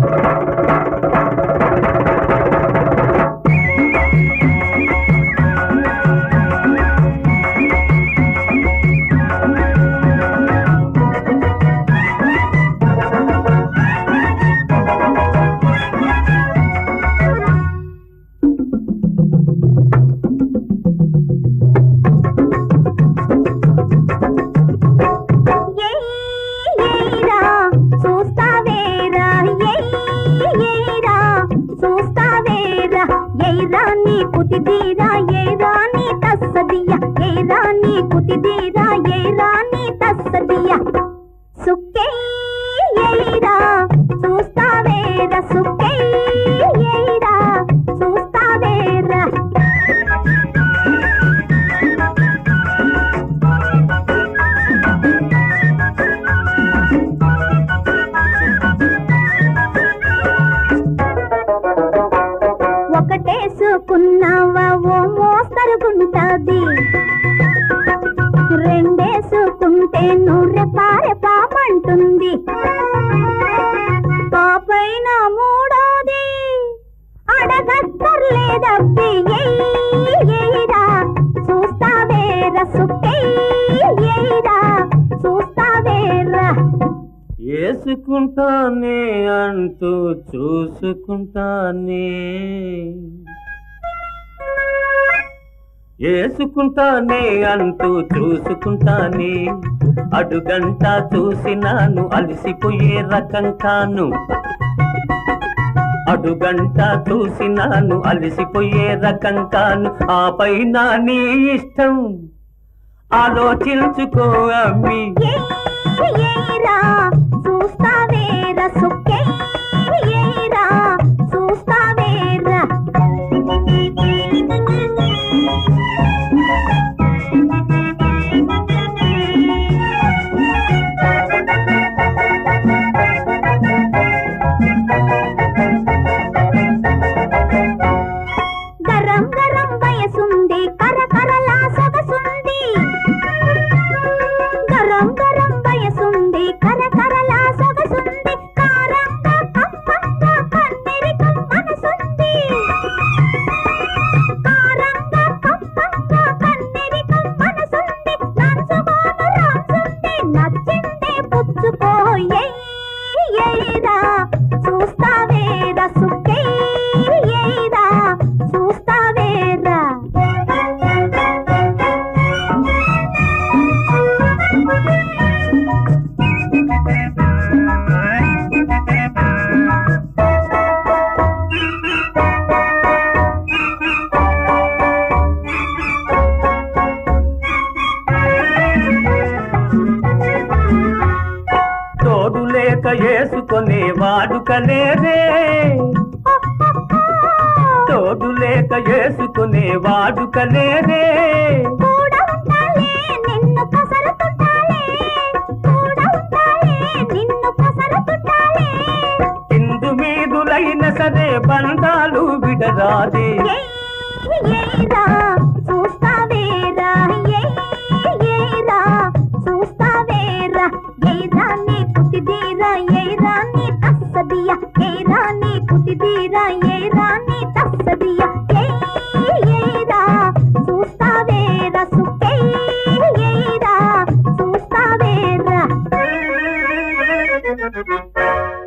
ఏయ్యేరా, చూస్తావేరా, ఏయ్యేరా, చూస్తావేరా, ఏయ్రా నీ కుతిదీరా, ఏరా నీ తస్సదియ, ఏరా నీ కుతిదీరా, ఏరా నీ తస్సదియ. సుక్కేయ్యేరా, చూస్తావేరా, సుక్కేయ్యేరా, చూస్తావేరా. ఒకటేసుకున్నావా ఓ మోస్తరుగుంటది రెండేసుకుంటే నూరె పారె పాపంటుంది పాపైన మూడోది అడగక్కర్లేదబ్బి ఏయ్యేరా చూస్తావేరా సుక్కేయ్యేరా చూస్తావేరా వేసుకుంటానే అంటూ చూసుకుంటానే వేసుకుంటానే అంటూ చూసుకుంటానే అడుగంట చూసినాను అలసిపోయే రకం కాను అడుగంట చూసినాను అలసిపోయే రకం కాను ఆ పైన నీ ఇష్టం ఆలోచించుకో అమ్మి ఏయ్యేరా చూస్తావేరా సుక్కేయ్యేరా చూస్తావేరా గరం గరం వయసుంది కరకరలా సొగసుంది గరం గరం వయసుంది కరకరలా సొగసుంది కారంగా కమ్మంగా కన్నెరికం మనసుంది కారంగా కమ్మంగా కన్నెరికం మనసుంది నంచుకోను రాసుంది నచ్చింది పుచ్చుకో ఏయ్యేరా చూస్తావేరా సుక్కేయ్యేరా చూస్తావేరా తోడు లేక వేసుకునే వాడుకలేదే తోడు లేక వేసుకునే వాడుకలేదే కూడా ఉండాలే నిన్ను కసరతుండాలే కూడా ఉండాలే నిన్ను కసరతుండాలే ఇందు మీదులైన సరే బంధాలు విడరాదే ఏయ్యేరా చూస్తావేరా ఏయ్యేరా చూస్తావేరా ఏరా నీ కుతిదీరా ఏరా నీ తస్సదియ ఏరా నీ కుతిదీరా ఏరా నీ తస్సదియ ఏయ్యేరా చూస్తావేరా సుక్కేయ్యేరా చూస్తావేరా